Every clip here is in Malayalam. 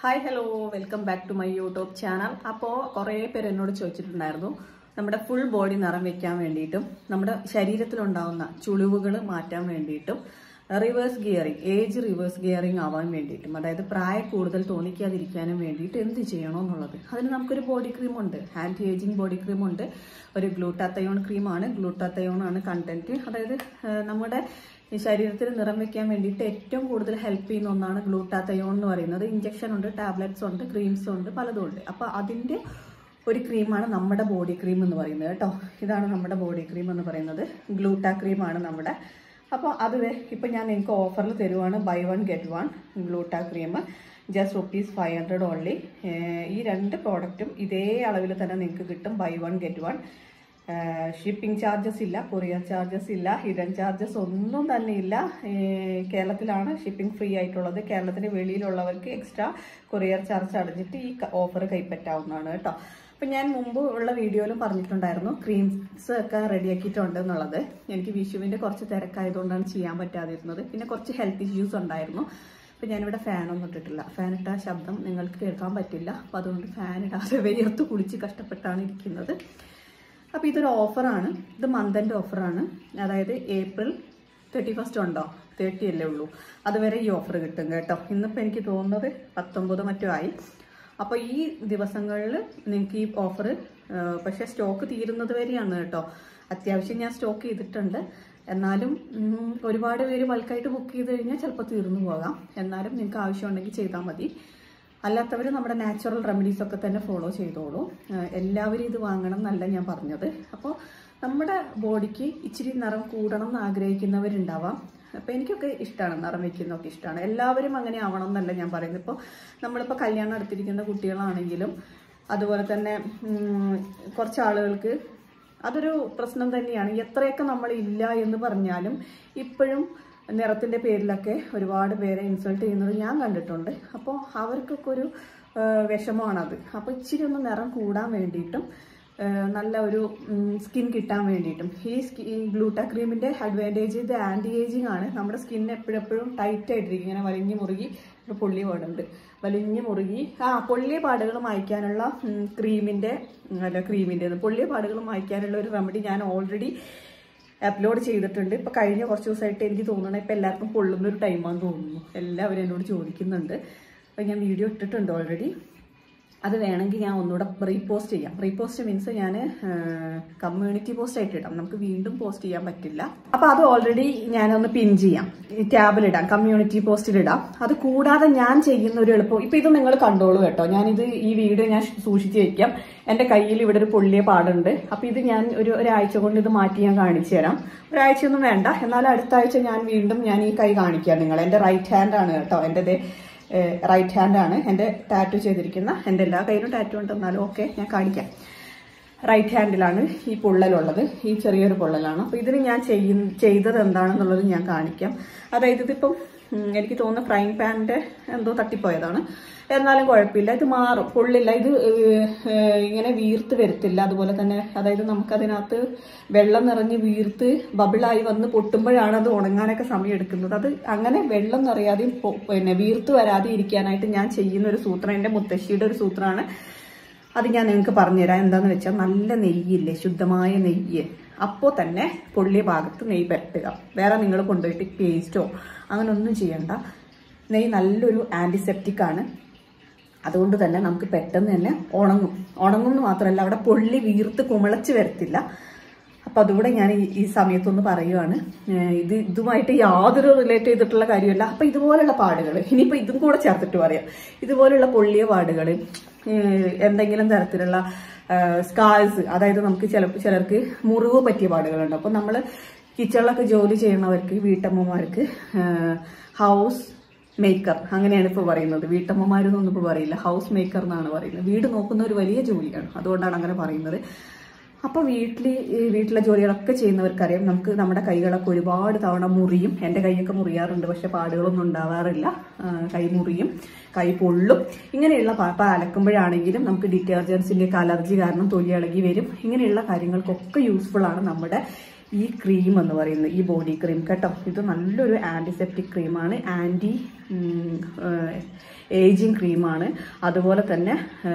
hi hello welcome back to my YouTube channel അപ്പോൾ കുറേ പേര് എന്നോട് ചോദിച്ചിട്ടുണ്ടായിരുന്നു നമ്മുടെ ഫുൾ ബോഡി നിറം വെക്കാൻ വേണ്ടിയിട്ടും നമ്മുടെ ശരീരത്തിലുണ്ടാവുന്ന ചുളിവുകൾ മാറ്റാൻ വേണ്ടിയിട്ടും reverse gearing age reverse gearing ആവാൻ വേണ്ടിയിട്ടും അതായത് പ്രായ കൂടുതൽ തോന്നിക്കാതിരിക്കാനും വേണ്ടിയിട്ട് എന്ത് ചെയ്യണമെന്നുള്ളത് അതിന് നമുക്കൊരു ബോഡി ക്രീം ഉണ്ട് ആൻറ്റി ഏജിങ് ബോഡി ക്രീം ഉണ്ട് ഒരു ഗ്ലൂട്ടാത്തയോൺ ക്രീമാണ് ഗ്ലൂട്ടാത്തയോൺ ആണ് കണ്ടന്റ് അതായത് ആ, നമ്മുടെ ഈ ശരീരത്തിൽ നിറം വെക്കാൻ വേണ്ടിയിട്ട് ഏറ്റവും കൂടുതൽ ഹെൽപ്പ് ചെയ്യുന്ന ഒന്നാണ് ഗ്ലൂട്ടാത്തയോൺ എന്ന് പറയുന്നത് ഇഞ്ചക്ഷൻ ഉണ്ട് ടാബ്ലറ്റ്സ് ഉണ്ട് ക്രീംസ് ഉണ്ട് പലതും ഉണ്ട് അപ്പോൾ അതിൻ്റെ ഒരു ക്രീമാണ് നമ്മുടെ ബോഡി ക്രീം എന്ന് പറയുന്നത് കേട്ടോ ഇതാണ് നമ്മുടെ ബോഡി ക്രീം എന്ന് പറയുന്നത് ഗ്ലൂട്ടാ ക്രീമാണ് നമ്മുടെ അപ്പോൾ അത് ദേ ഇപ്പം ഞാൻ നിങ്ങൾക്ക് ഓഫറിൽ തരുവാണ് buy one get one gluta cream just rupees five hundred only ഈ രണ്ട് പ്രോഡക്റ്റും ഇതേ അളവിൽ തന്നെ നിങ്ങൾക്ക് കിട്ടും buy one get one shipping charges ഇല്ല കൊറിയർ ചാർജസ് ഇല്ല ഹിഡൻ ചാർജസ് ഒന്നും തന്നെ ഇല്ല ഏഹ് കേരളത്തിലാണ് ഷിപ്പിംഗ് ഫ്രീ ആയിട്ടുള്ളത് കേരളത്തിന് വെളിയിലുള്ളവർക്ക് എക്സ്ട്രാ കൊറിയർ ചാർജ് അടഞ്ഞിട്ട് ഈ ഓഫർ കൈപ്പറ്റാവുന്നതാണ് കേട്ടോ അപ്പം ഞാൻ മുമ്പ് ഉള്ള വീഡിയോയിലും പറഞ്ഞിട്ടുണ്ടായിരുന്നു ക്രീംസ് ഒക്കെ റെഡിയാക്കിയിട്ടുണ്ട് എന്നുള്ളത് എനിക്ക് വിഷുവിൻ്റെ കുറച്ച് തിരക്കായതുകൊണ്ടാണ് ചെയ്യാൻ പറ്റാതിരുന്നത് പിന്നെ കുറച്ച് ഹെൽത്ത് ഇഷ്യൂസ് ഉണ്ടായിരുന്നു അപ്പം ഞാനിവിടെ ഫാനൊന്നും ഇട്ടിട്ടില്ല ഫാൻ ഇട്ട ശബ്ദം നിങ്ങൾക്ക് കേൾക്കാൻ പറ്റില്ല അപ്പം അതുകൊണ്ട് ഫാൻ ഇടാതെ വെയർത്ത് കുളിച്ച് കഷ്ടപ്പെട്ടാണ് ഇരിക്കുന്നത് അപ്പോൾ ഇതൊരു ഓഫറാണ് ഇത് മന്തിൻ്റെ ഓഫറാണ് അതായത് ഏപ്രിൽ തേർട്ടി ഫസ്റ്റ് ഉണ്ടോ തേർട്ടി അല്ലേ ഉള്ളൂ അതുവരെ ഈ ഓഫർ കിട്ടും കേട്ടോ ഇന്നിപ്പോൾ എനിക്ക് തോന്നുന്നത് പത്തൊമ്പത് മറ്റോ ആയി അപ്പോൾ ഈ ദിവസങ്ങളിൽ നിങ്ങൾക്ക് ഈ ഓഫർ പക്ഷേ സ്റ്റോക്ക് തീരുന്നത് വരെയാണ് കേട്ടോ അത്യാവശ്യം ഞാൻ സ്റ്റോക്ക് ചെയ്തിട്ടുണ്ട് എന്നാലും ഉം, ഒരുപാട് പേര് ബൾക്കായിട്ട് ബുക്ക് ചെയ്ത് കഴിഞ്ഞാൽ ചിലപ്പോൾ തീർന്നു പോകാം എന്നാലും നിങ്ങൾക്ക് ആവശ്യമുണ്ടെങ്കിൽ ചെയ്താൽ മതി അല്ലാത്തവർ നമ്മുടെ നാച്ചുറൽ റെമഡീസ് ഒക്കെ തന്നെ ഫോളോ ചെയ്തോളൂ ഏഹ് എല്ലാവരും ഇത് വാങ്ങണം എന്നല്ല ഞാൻ പറഞ്ഞത് അപ്പോൾ നമ്മുടെ ബോഡിക്ക് ഇച്ചിരി നിറം കൂടണം എന്ന് ആഗ്രഹിക്കുന്നവരുണ്ടാവാം അപ്പോൾ എനിക്കൊക്കെ ഇഷ്ടമാണ് നിറം വയ്ക്കുന്നതൊക്കെ ഇഷ്ടമാണ് എല്ലാവരും അങ്ങനെ ആവണം എന്നല്ല ഞാൻ പറയുന്നത് ഇപ്പോൾ നമ്മളിപ്പോൾ കല്യാണം നടത്തിയിരിക്കുന്ന കുട്ടികളാണെങ്കിലും അതുപോലെ തന്നെ ഉം, കുറച്ച് ആളുകൾക്ക് അതൊരു പ്രശ്നം തന്നെയാണ് എത്രയൊക്കെ നമ്മൾ ഇല്ല എന്ന് പറഞ്ഞാലും ഇപ്പോഴും നിറത്തിന്റെ പേരിലൊക്കെ ഒരുപാട് പേരെ ഇൻസൾട്ട് ചെയ്യുന്നത് ഞാൻ കണ്ടിട്ടുണ്ട് അപ്പോൾ അവർക്കൊക്കെ ഒരു ആ, വിഷമമാണത് അപ്പോൾ ഇച്ചിരി ഒന്ന് നിറം കൂടാൻ വേണ്ടിയിട്ടും ആ, നല്ല ഒരു സ്കിൻ കിട്ടാൻ വേണ്ടിയിട്ടും ഈ സ്കി ഈ ഗ്ലൂട്ടാ ക്രീമിന്റെ അഡ്വാൻറ്റേജ് ഇത് ആന്റി ഏജിങ് ആണ് നമ്മുടെ സ്കിൻ എപ്പോഴെപ്പോഴും ടൈറ്റ് ആയിട്ടിരിക്കും ഇങ്ങനെ വലിഞ്ഞു മുറുകി ഒരു പൊള്ളി പാടുണ്ട് വലിഞ്ഞു മുറുകി ആ പൊള്ളിയ പാടുകൾ മായ്ക്കാനുള്ള ഉം, ക്രീമിന്റെ ഉം, അല്ല ക്രീമിന്റെ പൊള്ളിയ പാടുകൾ മായ്ക്കാനുള്ള ഒരു റെമഡി ഞാൻ ഓൾറെഡി അപ്ലോഡ് ചെയ്തിട്ടുണ്ട് ഇപ്പൊ കഴിഞ്ഞ കുറച്ച് ദിവസമായിട്ട് എനിക്ക് തോന്നണ ഇപ്പൊ എല്ലാവർക്കും പൊള്ളുന്ന ഒരു ടൈമാന്ന് തോന്നുന്നു എല്ലാവരും എന്നോട് ചോദിക്കുന്നുണ്ട് അപ്പൊ ഞാൻ വീഡിയോ ഇട്ടിട്ടുണ്ട് ഓൾറെഡി അത് വേണമെങ്കിൽ ഞാൻ ഒന്നുകൂടെ റീപോസ്റ്റ് ചെയ്യാം റീപോസ്റ്റ് മീൻസ് ഞാൻ കമ്മ്യൂണിറ്റി പോസ്റ്റ് ആയിട്ട് ഇടാം നമുക്ക് വീണ്ടും പോസ്റ്റ് ചെയ്യാൻ പറ്റില്ല അപ്പൊ അത് ഓൾറെഡി ഞാനൊന്ന് പിൻ ചെയ്യാം ഈ ടാബിലിടാം കമ്മ്യൂണിറ്റി പോസ്റ്റിലിടാം അത് കൂടാതെ ഞാൻ ചെയ്യുന്ന ഒരു എളുപ്പം ഇപ്പൊ ഇത് നിങ്ങൾ കണ്ടോളൂ കേട്ടോ ഞാനിത് ഈ വീഡിയോ ഞാൻ സൂക്ഷിച്ച് വെക്കാം എന്റെ കയ്യിൽ ഇവിടെ ഒരു പൊള്ളിയ പാടുണ്ട് അപ്പൊ ഇത് ഞാൻ ഒരു ഒരാഴ്ച കൊണ്ട് ഇത് മാറ്റി ഞാൻ കാണിച്ചു തരാം ഒരാഴ്ചയൊന്നും വേണ്ട എന്നാൽ അടുത്ത ആഴ്ച ഞാൻ വീണ്ടും ഞാൻ ഈ കൈ കാണിക്കാം നിങ്ങൾ എന്റെ റൈറ്റ് ഹാൻഡ് ആണ് കേട്ടോ എന്റെ ദേ റൈറ്റ് ഹാൻഡ് ആണ് എൻ്റെ ടാറ്റു ചെയ്തിരിക്കുന്ന എൻ്റെ എല്ലാ കയ്യിലും ടാറ്റു ഉണ്ട് എന്നാലും ഓക്കെ ഞാൻ കാണിക്കാം റൈറ്റ് ഹാൻഡിലാണ് ഈ പൊള്ളലുള്ളത് ഈ ചെറിയൊരു പൊള്ളലാണ് അപ്പോൾ ഇതിന് ഞാൻ ചെയ്യുന്ന ചെയ്തത് എന്താണെന്നുള്ളത് ഞാൻ കാണിക്കാം അതായത് ഇതിപ്പം ഉം, എനിക്ക് തോന്നുന്ന ഫ്രൈങ് പാനിൻ്റെ എന്തോ തട്ടിപ്പോയതാണ് എന്നാലും കുഴപ്പമില്ല ഇത് മാറും പൊള്ളില്ല ഇത് ഏഹ്, ഏഹ്, ഇങ്ങനെ വീർത്ത് വരത്തില്ല അതുപോലെ തന്നെ അതായത് നമുക്കതിനകത്ത് വെള്ളം നിറഞ്ഞ് വീർത്ത് ബബിളായി വന്ന് പൊട്ടുമ്പോഴാണ് അത് ഉണങ്ങാനൊക്കെ സമയം എടുക്കുന്നത് അത് അങ്ങനെ വെള്ളം നിറയാതെയും പൊ- പിന്നെ വീർത്ത് വരാതെ ഇരിക്കാനായിട്ട് ഞാൻ ചെയ്യുന്ന ഒരു സൂത്രം എൻ്റെ മുത്തശ്ശിയുടെ ഒരു സൂത്രമാണ് അത് ഞാൻ നിങ്ങൾക്ക് പറഞ്ഞുതരാം എന്താന്ന് വെച്ചാൽ നല്ല നെയ്യില്ലേ ശുദ്ധമായ നെയ്യ് അപ്പോൾ തന്നെ പൊള്ളിയ ഭാഗത്ത് നെയ്യ് പരട്ടുക വേറെ നിങ്ങൾ കൊണ്ടുപോയിട്ട് പേസ്റ്റോ അങ്ങനെ ഒന്നും ചെയ്യണ്ട നെയ്യ് നല്ലൊരു ആൻറ്റിസെപ്റ്റിക് ആണ് അതുകൊണ്ട് തന്നെ നമുക്ക് പെട്ടെന്ന് തന്നെ ഉണങ്ങും ഉണങ്ങും എന്ന് മാത്രമല്ല അവിടെ പൊള്ളി വീർത്ത് കുമിളച്ച് വരത്തില്ല അപ്പൊ അതുകൂടെ ഞാൻ ഈ- ഈ സമയത്തൊന്ന് പറയുവാണ് ഏഹ് ഇത് ഇതുമായിട്ട് യാതൊരു റിലേറ്റ് ചെയ്തിട്ടുള്ള കാര്യമല്ല അപ്പൊ ഇതുപോലുള്ള പാടുകൾ ഇനിയിപ്പോ ഇതും കൂടെ ചേർത്തിട്ട് പറയാം ഇതുപോലുള്ള പൊള്ളിയ പാടുകൾ എന്തെങ്കിലും തരത്തിലുള്ള സ്കാൾസ് അതായത് നമുക്ക് ചില ചിലർക്ക് മുറിവ് പറ്റിയ പാടുകളുണ്ട് അപ്പൊ നമ്മൾ കിച്ചണിലൊക്കെ ജോലി ചെയ്യുന്നവർക്ക് വീട്ടമ്മമാർക്ക് ഹൗസ് മേക്കർ അങ്ങനെയാണ് ഇപ്പോൾ പറയുന്നത് വീട്ടമ്മമാരെന്നൊന്നും ഇപ്പോൾ പറയില്ല ഹൗസ് മേക്കർ എന്നാണ് പറയുന്നത് വീട് നോക്കുന്ന ഒരു വലിയ ജോലിയാണ് അതുകൊണ്ടാണ് അങ്ങനെ പറയുന്നത് അപ്പോൾ വീട്ടിൽ ഈ വീട്ടിലെ ജോലികളൊക്കെ ചെയ്യുന്നവർക്കറിയാം നമുക്ക് നമ്മുടെ കൈകളൊക്കെ ഒരുപാട് തവണ മുറിയും എൻ്റെ കൈയൊക്കെ മുറിയാറുണ്ട് പക്ഷെ പാടുകളൊന്നും ഉണ്ടാവാറില്ല ആ, കൈ മുറിയും കൈ പൊള്ളും ഇങ്ങനെയുള്ള പ- ഇപ്പം അലക്കുമ്പോഴാണെങ്കിലും നമുക്ക് ഡിറ്റർജൻസിൻ്റെ ഒക്കെ അലർജി കാരണം തൊലി ഇളകി വരും ഇങ്ങനെയുള്ള കാര്യങ്ങൾക്കൊക്കെ യൂസ്ഫുൾ ആണ് നമ്മുടെ ഈ ക്രീം എന്ന് പറയുന്നത് ഈ ബോഡി ക്രീം കേട്ടോ ഇത് നല്ലൊരു ആൻറ്റിസെപ്റ്റിക് ക്രീമാണ് ആൻറ്റി ഏജിങ് ക്രീമാണ് അതുപോലെ തന്നെ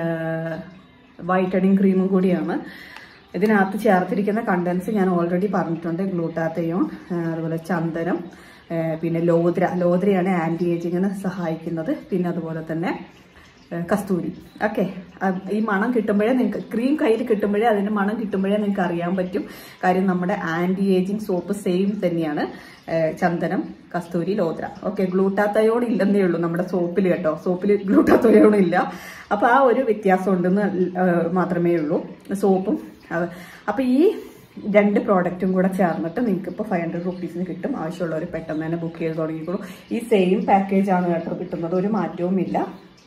വൈറ്റനിങ് ക്രീമും കൂടിയാണ് ഇതിനകത്ത് ചേർത്തിരിക്കുന്ന കണ്ടൻസ് ഞാൻ ഓൾറെഡി പറഞ്ഞിട്ടുണ്ട് ഗ്ലൂട്ടാത്തയോൺ അതുപോലെ ചന്ദനം ആ, പിന്നെ ലോദ്ര ലോദ്രയാണ് ആൻറ്റി ഏജിങ്ങിന് സഹായിക്കുന്നത് പിന്നെ അതുപോലെ തന്നെ ആ, കസ്തൂരി ഓക്കെ ഈ മണം കിട്ടുമ്പോഴേ നിങ്ങൾക്ക് ക്രീം കയ്യിൽ കിട്ടുമ്പോഴേ അതിന്റെ മണം കിട്ടുമ്പോഴേ നിങ്ങൾക്ക് അറിയാൻ പറ്റും കാര്യം നമ്മുടെ ആന്റി ഏജിങ് സോപ്പ് സെയിം തന്നെയാണ് ആ, ചന്ദനം കസ്തൂരി ലോദ്ര ഓക്കെ ഗ്ലൂട്ടാത്തയോൺ ഇല്ലെന്നേ ഉള്ളൂ നമ്മുടെ സോപ്പിൽ കേട്ടോ സോപ്പിൽ ഗ്ലൂട്ടാത്തയോൺ ഇല്ല അപ്പൊ ആ ഒരു വ്യത്യാസം ഉണ്ടെന്ന് ആ, മാത്രമേ ഉള്ളൂ സോപ്പും അത് അപ്പൊ ഈ രണ്ട് പ്രോഡക്റ്റും കൂടെ ചേർന്നിട്ട് നിങ്ങൾക്ക് ഇപ്പോൾ ഫൈവ് ഹൺഡ്രഡ് റുപ്പീസിന് കിട്ടും ആവശ്യമുള്ളവർ പെട്ടെന്ന് തന്നെ ബുക്ക് ചെയ്ത് തുടങ്ങിക്കോളൂ ഈ സെയിം പാക്കേജ് ആണ് കേട്ടോ കിട്ടുന്നത് ഒരു മാറ്റവും ഇല്ല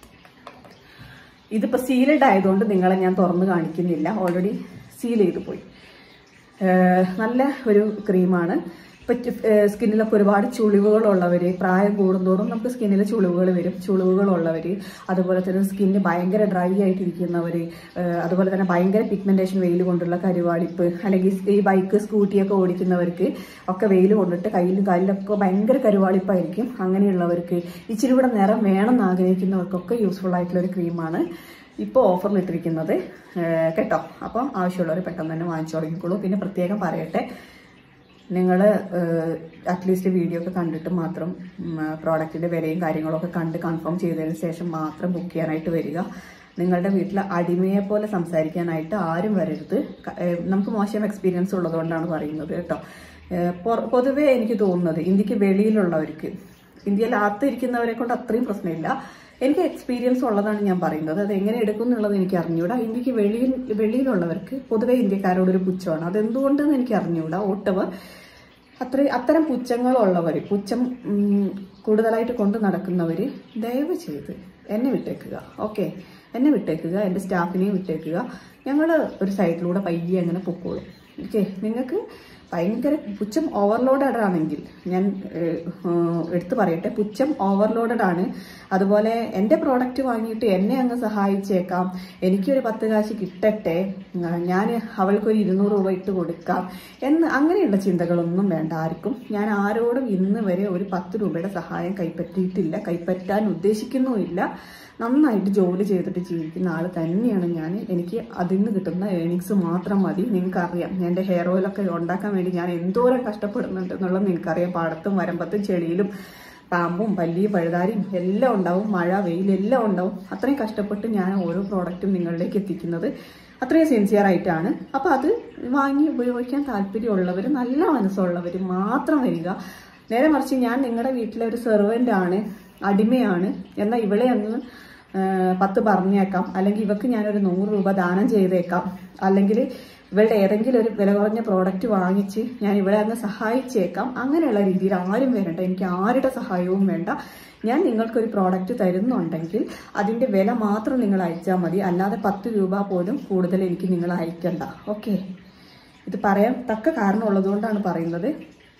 ഇതിപ്പോൾ സീലഡ് ആയതുകൊണ്ട് നിങ്ങളെ ഞാൻ തുറന്ന് കാണിക്കുന്നില്ല ഓൾറെഡി സീൽ ചെയ്ത് പോയി ഏഹ് നല്ല ഒരു ക്രീമാണ് ഇപ്പം സ്കിന്നിലൊക്കെ ഒരുപാട് ചുളിവുകളുള്ളവർ പ്രായം കൂടുന്തോറും നമുക്ക് സ്കിന്നിൽ ചുളിവുകൾ വരും ചുളിവുകളുള്ളവർ അതുപോലെ തന്നെ സ്കിന്ന് ഭയങ്കര ഡ്രൈ ആയിട്ടിരിക്കുന്നവർ അതുപോലെ തന്നെ ഭയങ്കര പിഗ്മെന്റേഷൻ വെയിൽ കൊണ്ടുള്ള കരുവാടിപ്പ് അല്ലെങ്കിൽ ഈ ബൈക്ക് സ്കൂട്ടിയൊക്കെ ഓടിക്കുന്നവർക്ക് ഒക്കെ വെയിൽ കൊണ്ടിട്ട് കയ്യിലും കാലിലൊക്കെ ഭയങ്കര കരുവാളിപ്പായിരിക്കും അങ്ങനെയുള്ളവർക്ക് ഇച്ചിരി കൂടെ നിറം വേണമെന്ന് ആഗ്രഹിക്കുന്നവർക്കൊക്കെ യൂസ്ഫുൾ ആയിട്ടുള്ള ഒരു ക്രീമാണ് ഇപ്പോൾ ഓഫറിൽ ഇട്ടിരിക്കുന്നത് ഏഹ് കേട്ടോ അപ്പം ആവശ്യമുള്ളവർ പെട്ടെന്ന് തന്നെ വാങ്ങിച്ചു തുടങ്ങിക്കോളൂ പിന്നെ പ്രത്യേകം പറയട്ടെ നിങ്ങൾ അറ്റ്ലീസ്റ്റ് വീഡിയോ ഒക്കെ കണ്ടിട്ട് മാത്രം പ്രോഡക്റ്റിൻ്റെ വിലയും കാര്യങ്ങളൊക്കെ കണ്ട് കൺഫേം ചെയ്തതിന് ശേഷം മാത്രം ബുക്ക് ചെയ്യാനായിട്ട് വരിക നിങ്ങളുടെ വീട്ടിൽ അടിമയെ പോലെ സംസാരിക്കാനായിട്ട് ആരും വരരുത് ക- ഏഹ് നമുക്ക് മോശം എക്സ്പീരിയൻസ് ഉള്ളതുകൊണ്ടാണ് പറയുന്നത് കേട്ടോ ഏഹ് പൊ- പൊതുവേ എനിക്ക് തോന്നുന്നത് ഇന്ത്യക്ക് വെളിയിലുള്ളവർക്ക് ഇന്ത്യയിൽ അകത്തിരിക്കുന്നവരെ കൊണ്ട് അത്രയും പ്രശ്നമില്ല എനിക്ക് എക്സ്പീരിയൻസ് ഉള്ളതാണ് ഞാൻ പറയുന്നത് അത് എങ്ങനെ എടുക്കും എന്നുള്ളത് എനിക്ക് അറിഞ്ഞൂടാ ഇന്ത്യക്ക് വെളിയിൽ വെളിയിലുള്ളവർക്ക് പൊതുവെ ഇന്ത്യക്കാരോടൊരു പുച്ഛമാണ് അതെന്തുകൊണ്ടെന്ന് എനിക്ക് അറിഞ്ഞൂടാ ഒട്ടവർ അത്ര അത്തരം പുച്ഛങ്ങളുള്ളവർ പുച്ഛം ഉം, കൂടുതലായിട്ട് കൊണ്ട് നടക്കുന്നവർ ദയവ് ചെയ്ത് എന്നെ വിട്ടേക്കുക ഓക്കെ എന്നെ വിട്ടേക്കുക എൻ്റെ സ്റ്റാഫിനെയും വിട്ടേക്കുക ഞങ്ങൾ ഒരു സൈഡിലൂടെ പയ്യെ അങ്ങനെ പൊക്കോളും ഓക്കെ നിങ്ങൾക്ക് ഭയങ്കര പുച്ഛം ഓവർലോഡഡ് ആണെങ്കിൽ ഞാൻ ഏഹ്, ഏഹ്, എടുത്തു പറയട്ടെ പുച്ഛം ഓവർലോഡഡ് ആണ് അതുപോലെ എൻ്റെ പ്രോഡക്റ്റ് വാങ്ങിയിട്ട് എന്നെ അങ്ങ് സഹായിച്ചേക്കാം എനിക്കൊരു പത്ത് കാശ് കിട്ടട്ടെ ഞാൻ അവൾക്കൊരു ഇരുന്നൂറ് രൂപ ഇട്ട് കൊടുക്കാം എന്ന് അങ്ങനെയുള്ള ചിന്തകളൊന്നും വേണ്ട ആർക്കും ഞാൻ ആരോടും ഇന്ന് വരെ ഒരു പത്ത് രൂപയുടെ സഹായം കൈപ്പറ്റിയിട്ടില്ല കൈപ്പറ്റാൻ ഉദ്ദേശിക്കുന്നുമില്ല നന്നായിട്ട് ജോലി ചെയ്തിട്ട് ജീവിക്കുന്ന ആൾ തന്നെയാണ് ഞാൻ എനിക്ക് അതിൽ നിന്ന് കിട്ടുന്ന ഏണിങ്സ് മാത്രം മതി നിങ്ങൾക്കറിയാം എൻ്റെ ഹെയർ ഓയിലൊക്കെ ഉണ്ടാക്കാൻ വേണ്ടി ഞാൻ എന്തോരം കഷ്ടപ്പെടുന്നുണ്ട് എന്നുള്ളത് നിങ്ങൾക്കറിയാം പാടത്തും വരമ്പത്തും ചെടിയിലും പാമ്പും പല്ലിയും പഴുതാരിയും എല്ലാം ഉണ്ടാവും മഴ വെയിൽ എല്ലാം ഉണ്ടാവും അത്രയും കഷ്ടപ്പെട്ട് ഞാൻ ഓരോ പ്രോഡക്റ്റും നിങ്ങളിലേക്ക് എത്തിക്കുന്നത് അത്രയും സിൻസിയർ ആയിട്ടാണ് അപ്പോൾ അത് വാങ്ങി ഉപയോഗിക്കാൻ താല്പര്യമുള്ളവർ നല്ല മനസ്സുള്ളവർ മാത്രം വരിക നേരെ മറിച്ച് ഞാൻ നിങ്ങളുടെ വീട്ടിലെ ഒരു സെർവൻ്റ് ആണ് അടിമയാണ് എന്നാൽ ഇവളെ അങ്ങ് ആ, പത്ത് പറഞ്ഞേക്കാം അല്ലെങ്കിൽ ഇവക്ക് ഞാനൊരു നൂറ് രൂപ ദാനം ചെയ്തേക്കാം അല്ലെങ്കിൽ ഇവളുടെ ഏതെങ്കിലും ഒരു വില കുറഞ്ഞ പ്രോഡക്റ്റ് വാങ്ങിച്ച് ഞാൻ ഇവിടെ അങ്ങ് സഹായിച്ചേക്കാം അങ്ങനെയുള്ള രീതിയിൽ ആരും വരണ്ട എനിക്ക് ആരുടെ സഹായവും വേണ്ട ഞാൻ നിങ്ങൾക്കൊരു പ്രോഡക്റ്റ് തരുന്നുണ്ടെങ്കിൽ അതിന്റെ വില മാത്രം നിങ്ങൾ അയച്ചാൽ മതി അല്ലാതെ പത്ത് രൂപ പോലും കൂടുതൽ എനിക്ക് നിങ്ങൾ അയക്കണ്ട ഓക്കെ ഇത് പറയാൻ തക്ക കാരണം ഉള്ളതുകൊണ്ടാണ് പറയുന്നത്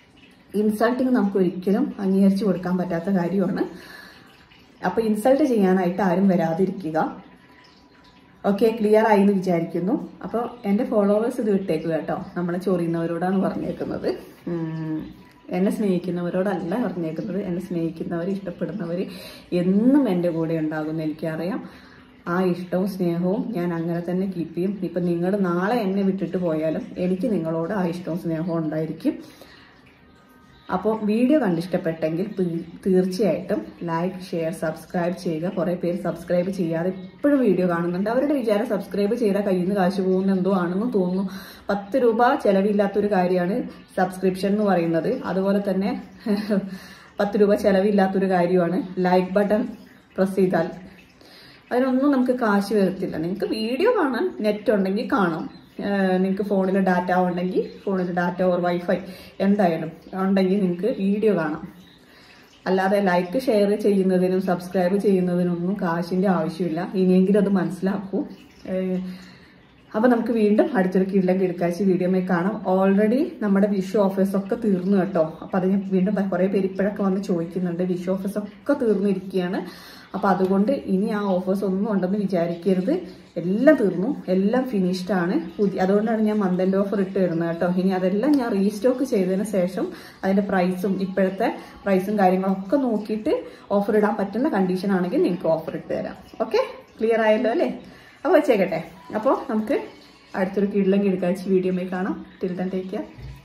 ഇൻസൾട്ടിങ് നമുക്ക് ഒരിക്കലും അംഗീകരിച്ചു കൊടുക്കാൻ പറ്റാത്ത കാര്യമാണ് അപ്പൊ ഇൻസൾട്ട് ചെയ്യാനായിട്ട് ആരും വരാതിരിക്കുക ഓക്കെ ക്ലിയർ ആയി എന്ന് വിചാരിക്കുന്നു അപ്പോൾ എൻ്റെ ഫോളോവേഴ്സ് ഇത് വിട്ടേക്കുക കേട്ടോ നമ്മളെ ചൊറിയുന്നവരോടാണ് പറഞ്ഞേക്കുന്നത് ഉം, എന്നെ സ്നേഹിക്കുന്നവരോടല്ല പറഞ്ഞേക്കുന്നത് എന്നെ സ്നേഹിക്കുന്നവർ ഇഷ്ടപ്പെടുന്നവർ എന്നും എൻ്റെ കൂടെ ഉണ്ടാകുമെന്ന് എനിക്കറിയാം ആ ഇഷ്ടവും സ്നേഹവും ഞാൻ അങ്ങനെ തന്നെ കീപ്പ് ചെയ്യും ഇപ്പം നിങ്ങൾ നാളെ എന്നെ വിട്ടിട്ട് പോയാലും എനിക്ക് നിങ്ങളോട് ആ ഇഷ്ടവും സ്നേഹവും ഉണ്ടായിരിക്കും അപ്പോൾ വീഡിയോ കണ്ടിഷ്ടപ്പെട്ടെങ്കിൽ തീ- തീർച്ചയായിട്ടും ലൈക്ക് ഷെയർ സബ്സ്ക്രൈബ് ചെയ്യുക കുറേ പേര് സബ്സ്ക്രൈബ് ചെയ്യാതെ ഇപ്പോഴും വീഡിയോ കാണുന്നുണ്ട് അവരുടെ വിചാരം സബ്സ്ക്രൈബ് ചെയ്താൽ കയ്യിൽ നിന്ന് കാശ് പോകുന്ന എന്തോ ആണെന്ന് തോന്നുന്നു പത്ത് രൂപ ചെലവില്ലാത്തൊരു കാര്യമാണ് സബ്സ്ക്രിപ്ഷൻ എന്ന് പറയുന്നത് അതുപോലെ തന്നെ പത്ത് രൂപ ചെലവില്ലാത്തൊരു കാര്യമാണ് ലൈക്ക് ബട്ടൺ പ്രസ് ചെയ്താൽ അതിനൊന്നും നമുക്ക് കാശ് വരത്തില്ല നിങ്ങൾക്ക് വീഡിയോ കാണാൻ നെറ്റ് ഉണ്ടെങ്കിൽ കാണാം നിങ്ങൾക്ക് ഫോണിൽ ഡാറ്റ ഉണ്ടെങ്കിൽ ഫോണിൽ ഡാറ്റ ഓർ വൈഫൈ എന്തായാലും ഉണ്ടെങ്കിൽ നിങ്ങൾക്ക് വീഡിയോ കാണാം അല്ലാതെ ലൈക്ക് ഷെയർ ചെയ്യുന്നതിനും സബ്സ്ക്രൈബ് ചെയ്യുന്നതിനൊന്നും കാശിന്റെ ആവശ്യമില്ല ഇനിയെങ്കിലും അത് മനസ്സിലാക്കൂ ഏഹ് അപ്പൊ നമുക്ക് വീണ്ടും അടുത്തൊരു കിള്ളം കിടക്കാഴ്ച വീഡിയോമായി കാണാം ഓൾറെഡി നമ്മുടെ വിഷു ഓഫേഴ്സ് ഒക്കെ തീർന്നു കേട്ടോ അപ്പൊ അത് ഞാൻ വീണ്ടും കുറെ പേര് ഇപ്പോഴൊക്കെ വന്ന് ചോദിക്കുന്നുണ്ട് വിഷു ഓഫേഴ്സ് ഒക്കെ തീർന്നിരിക്കുകയാണ് അപ്പോൾ അതുകൊണ്ട് ഇനി ആ ഓഫേഴ്സ് ഒന്നും ഉണ്ടെന്ന് വിചാരിക്കരുത് എല്ലാം തീർന്നു എല്ലാം ഫിനിഷ്ഡ് ആണ് പുതിയ അതുകൊണ്ടാണ് ഞാൻ മന്ത് ഓഫർ ഇട്ട് വരുന്നത് കേട്ടോ ഇനി അതെല്ലാം ഞാൻ റീസ്റ്റോക്ക് ചെയ്തതിന് ശേഷം അതിന്റെ പ്രൈസും ഇപ്പോഴത്തെ പ്രൈസും കാര്യങ്ങളൊക്കെ നോക്കിയിട്ട് ഓഫർ ഇടാൻ പറ്റുന്ന കണ്ടീഷൻ ആണെങ്കിൽ നിങ്ങൾക്ക് ഓഫർ ഇട്ട് തരാം ഓക്കെ ക്ലിയർ ആയല്ലോ അല്ലേ അപ്പോൾ വെച്ചേക്കട്ടെ അപ്പോൾ നമുക്ക് അടുത്തൊരു കിടിലം കിടക്കാഴ്ച വീഡിയോ കാണാം ടിൽ ദൻ ടേക്ക് കെയർ